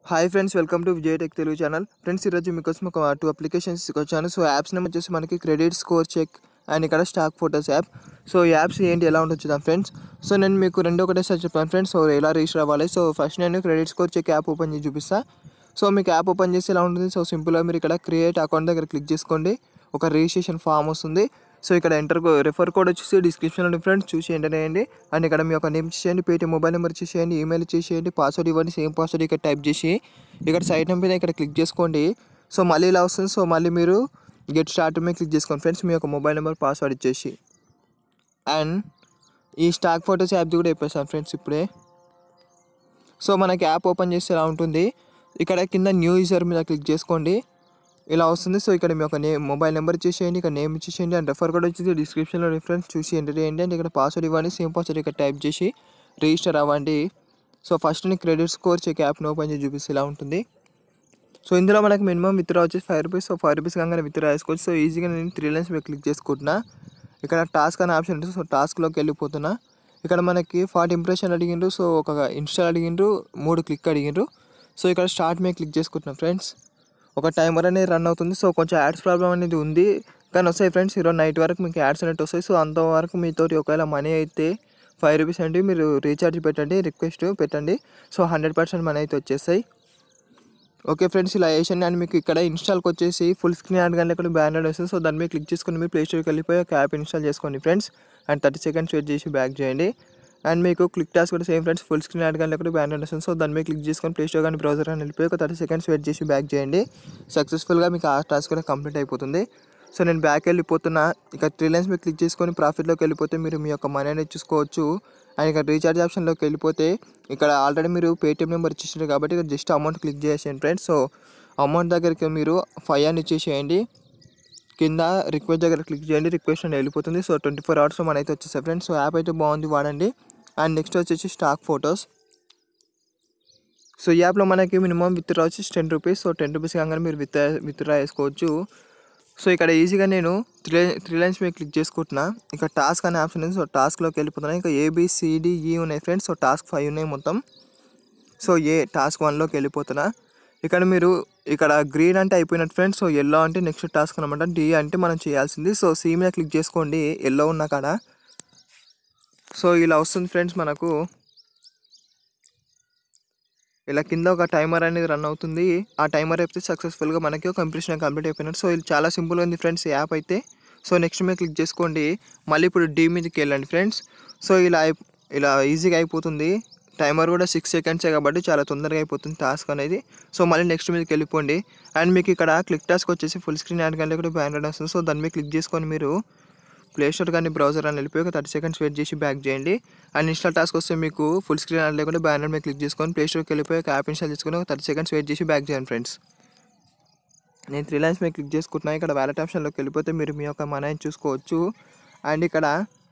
hi friends welcome to Vijay tech Telugu channel friends ఈరోజు మీకోసం ఒక టూ అప్లికేషన్స్ వచ్చాను సో యాప్స్ నేమ్ వచ్చేసి మనకి క్రెడిట్ స్కోర్ చెక్ అండ్ ఇక్కడ స్టాక్ ఫోటోస్ యాప్ సో ఈ యాప్స్ ఏంటి ఎలా ఉంటుంది చూద్దాం ఫ్రెండ్స్ సో నేను మీకు రెండు ఒకటేసారి చెప్పాను ఫ్రెండ్స్ సో ఎలా రిజిస్టర్ అవ్వాలి సో ఫస్ట్ నేను credit score check app open చేసి చూపిస్తా సో మీకు యాప్ ఓపెన్ చేసి ఎలా ఉంటుంది సో సింపుల్గా మీరు ఇక్కడ క్రియేట్ అకౌంట్ దగ్గర క్లిక్ చేసుకోండి ఒక రిజిస్ట్రేషన్ ఫామ్ వస్తుంది సో ఇక్కడ ఎంటర్ రెఫర్ కోడ్ వచ్చేసి డిస్క్రిప్షన్లో ఉంది ఫ్రెండ్స్ చూసి ఎంటర్ చేయండి అండ్ ఇక్కడ మీ యొక్క నేమ్ చేయండి పేటీఎం మొబైల్ నెంబర్ చేసేయండి ఈమెయిల్ చేసేయండి పాస్వర్డ్ ఇవ్వండి సేమ్ పాస్వర్డ్ ఇక్కడ టైప్ చేసి ఇక్కడ సైట్ నెంబర్ ఇక్కడ క్లిక్ చేసుకోండి సో మళ్ళీ ఇలా వస్తుంది సో మళ్ళీ మీరు గెట్ స్టార్ట్ మీద క్లిక్ చేసుకోండి ఫ్రెండ్స్ మీ యొక్క మొబైల్ నెంబర్ పాస్వర్డ్ ఇచ్చేసి అండ్ ఈ స్టాక్ ఫోటోస్ యాప్ది కూడా చెప్పేస్తాను ఫ్రెండ్స్ ఇప్పుడే సో మనకి యాప్ ఓపెన్ చేస్తే ఎలా ఉంటుంది ఇక్కడ కింద న్యూ యూజర్ మీద క్లిక్ చేసుకోండి ఇలా వస్తుంది సో ఇక్కడ మీ యొక్క నేమ్ మొబైల్ నెంబర్ ఇచ్చేసేయండి ఇక్కడ నేమ్ ఇచ్చేసేయండి అండ్ రెఫర్ కూడా వచ్చేసి డిస్క్రిప్షన్లో రిఫరెన్స్ చూసి ఎంటర్ చేయండి అండ్ ఇక్కడ పాస్వర్డ్ ఇవ్వండి సేమ్ పాస్వర్డ్ ఇక్కడ టైప్ చేసి రిజిస్టర్ అవ్వండి సో ఫస్ట్ నేను క్రెడిట్ స్కోర్ చెక్ యాప్ని ఓపెన్ చేసి చూపిస్తే ఇలా ఉంటుంది సో ఇందులో మనకి మినిమం విత్డ్రా వచ్చేసి five rupees so five rupees కాగానే విత్డ్రా చేసుకోవచ్చు సో ఈజీగా నేను త్రీ లైన్స్ మీద క్లిక్ చేసుకుంటున్నా ఇక్కడ టాస్క్ అనే ఆప్షన్ ఉంటుంది సో టాస్క్లోకి వెళ్ళిపోతున్నా ఇక్కడ మనకి ఫార్టీ ఇంప్రెషన్ అడిగిండ్రు సో ఒక ఇన్స్టాల్ అడిగిండ్రు మూడు క్లిక్ అడిగిండ్రు సో ఇక్కడ స్టార్ట్ మీద క్లిక్ చేసుకుంటున్నాం ఫ్రెండ్స్ ఒక టైమర్ అనేది రన్ అవుతుంది సో కొంచెం యాడ్స్ ప్రాబ్లం అనేది ఉంది కానీ వస్తాయి ఫ్రెండ్స్ ఈరోజు నైట్ వరకు మీకు యాడ్స్ అనేవి వస్తాయి సో అంతవరకు మీతోటి ఒకవేళ మనీ అయితే ఫైవ్ రూపీస్ అంటే మీరు రీఛార్జ్ పెట్టండి రిక్వెస్ట్ పెట్టండి సో హండ్రెడ్ పర్సెంట్ మనీ అయితే వచ్చేస్తాయి ఓకే ఫ్రెండ్స్ ఇలా వేసాను అండ్ మీకు ఇక్కడ ఇన్స్టాల్కి వచ్చేసి ఫుల్ స్క్రీన్ యాడ్ కానీ లేకపోతే బ్యానర్ వస్తుంది సో దాని మీద క్లిక్ చేసుకొని మీరు ప్లే స్టోర్కి వెళ్ళిపోయి ఒక యాప్ ఇన్స్టాల్ చేసుకోండి friends and thirty seconds wait చేసి బ్యాక్ చేయండి అండ్ మీకు క్లిక్ టాస్క్ కూడా same friends full screen ad కానీ లేకపోతే బ్యానర్ వస్తుంది సో దాని మీద క్లిక్ చేసుకొని ప్లే స్టోర్ కానీ బ్రౌజర్ కానీ వెళ్ళిపోయి ఒక థర్టీ సెకండ్స్ వెయిట్ చేసి బ్యాక్ చేయండి సక్సెస్ఫుల్గా మీకు ఆ టాస్క్ కూడా కంప్లీట్ అయిపోతుంది సో నేను బ్యాక్ వెళ్ళిపోతున్నా ఇక త్రీ లైన్స్ మీద క్లిక్ చేసుకొని ప్రాఫిట్లోకి వెళ్ళిపోతే మీరు మీ యొక్క మనీ అనేది చూసుకోవచ్చు అండ్ ఇక్కడ రీఛార్జ్ ఆప్షన్లోకి వెళ్ళిపోతే ఇక్కడ ఆల్రెడీ మీరు పేటిఎం నెంబర్ ఇచ్చేసారు కాబట్టి ఇక్కడ జస్ట్ అమౌంట్ క్లిక్ చేసేయండి ఫ్రెండ్స్ సో అమౌంట్ దగ్గరికి మీరు ఫైవ్ అని ఇచ్చేసేయండి కింద రిక్వెస్ట్ దగ్గర క్లిక్ చేయండి రిక్వెస్ట్ అని వెళ్ళిపోతుంది సో ట్వంటీ ఫోర్ అవర్స్ మన అయితే వచ్చేసాయి ఫ్రెండ్స్ సో యాప్ అయితే బాగుంది వాడండి అండ్ నెక్స్ట్ వచ్చేసి స్టాక్ ఫొటోస్ సో ఈ యాప్లో మనకి మినిమం విత్డ్రా వచ్చేసి ten rupees so ten rupees కాగానే మీరు విత్ విత్డ్రా చేసుకోవచ్చు సో ఇక్కడ ఈజీగా నేను త్రీ త్రీ లైన్స్ మీద క్లిక్ చేసుకుంటున్నా ఇక్కడ టాస్క్ అనే ఆప్షన్ ఉంది సో టాస్క్లోకి వెళ్ళిపోతున్నా ఇంకా ఏబిసిడిఈ ఉన్నాయి ఫ్రెండ్స్ సో టాస్క్ ఫైవ్ ఉన్నాయి మొత్తం సో ఏ టాస్క్ వన్లోకి వెళ్ళిపోతున్నా ఇక్కడ మీరు ఇక్కడ గ్రీన్ అంటే అయిపోయినట్టు ఫ్రెండ్స్ సో ఎల్లో అంటే నెక్స్ట్ టాస్క్ అనమాట డి అంటే మనం చేయాల్సింది సో సి మీద క్లిక్ చేసుకోండి ఎల్లో ఉన్న కాడ సో ఇలా వస్తుంది ఫ్రెండ్స్ మనకు ఇలా కింద ఒక టైమర్ అనేది రన్ అవుతుంది ఆ టైమర్ అయితే సక్సెస్ఫుల్గా మనకి ఒక ఇంప్రెషన్ కంప్లీట్ అయిపోయినట్టు సో ఇది చాలా సింపుల్ ఉంది ఫ్రెండ్స్ యాప్ అయితే సో నెక్స్ట్ మీద క్లిక్ చేసుకోండి మళ్ళీ ఇప్పుడు డీ మీదకి వెళ్ళండి ఫ్రెండ్స్ సో ఇలా అయి- ఇలా ఈజీగా అయిపోతుంది టైమర్ కూడా సిక్స్ సెకండ్సే కాబట్టి చాలా తొందరగా అయిపోతుంది టాస్క్ అనేది సో మళ్ళీ నెక్స్ట్ మీదకి వెళ్ళిపోండి అండ్ మీకు ఇక్కడ క్లిక్ టాస్క్ వచ్చేసి ఫుల్ స్క్రీన్ యాడ్ కానీ కూడా బ్యానర్ వస్తుంది సో దాని మీద క్లిక్ చేసుకొని మీరు ప్లే స్టోర్ కానీ బ్రౌజర్ అని వెళ్ళిపోయి ఒక థర్టీ సెకండ్స్ వెయిట్ చేసి బ్యాక్ చేయండి అండ్ ఇన్స్టాల్ టాస్క్ వస్తే మీకు ఫుల్ స్క్రీన్ యాడ్ లేకుండా బ్యానర్ మీద క్లిక్ చేసుకొని ప్లే స్టోర్కి వెళ్ళిపోయి ఒక యాప్ ఇన్స్టాల్ చేసుకొని ఒక థర్టీ సెకండ్స్ వెయిట్ చేసి బ్యాక్ చేయండి ఫ్రెండ్స్ నేను త్రీ లైన్స్ మీద క్లిక్ చేసుకుంటున్నా ఇక్కడ వ్యాలెట్ ఆప్షన్లోకి వెళ్ళిపోతే మీరు మీ యొక్క మనీని చూసుకోవచ్చు అండ్ ఇక్కడ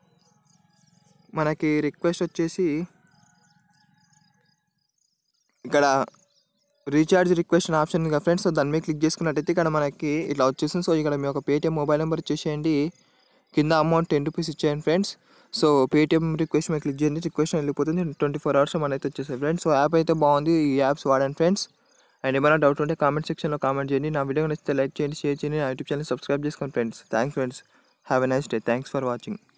మనకి రిక్వెస్ట్ వచ్చేసి ఇక్కడ రీఛార్జ్ రిక్వెస్ట్ అనే ఆప్షన్ ఉంది కదా ఫ్రెండ్స్ సో దాని మీద క్లిక్ చేసుకున్నట్టయితే ఇక్కడ మనకి ఇట్లా వచ్చేసింది సో ఇక్కడ మీ యొక్క పేటిఎం మొబైల్ నెంబర్ ఇచ్చేసేయండి కింద అమౌంట్ టెన్ రూపీస్ ఇచ్చేయండి ఫ్రెండ్స్ సో పేటిఎం రిక్వెస్ట్ మీద క్లిక్ చేయండి రిక్వెస్ట్ వెళ్ళిపోతుంది ట్వంటీ ఫోర్ అవర్స్ మన అయితే వచ్చేసాయి ఫ్రెండ్స్ సో యాప్ అయితే బాగుంది ఈ యాప్స్ వాడండి ఫ్రెండ్స్ అండ్ ఏమైనా డౌట్ ఉంటే కామెంట్ సెక్షన్లో కామెంట్ చేయండి నా వీడియో నచ్చితే లైక్ చేయండి షేర్ చేయండి నా యూట్యూబ్ ఛానల్ సబ్స్క్రైబ్ చేసుకోండి friends thanks friends have a nice day thanks for watching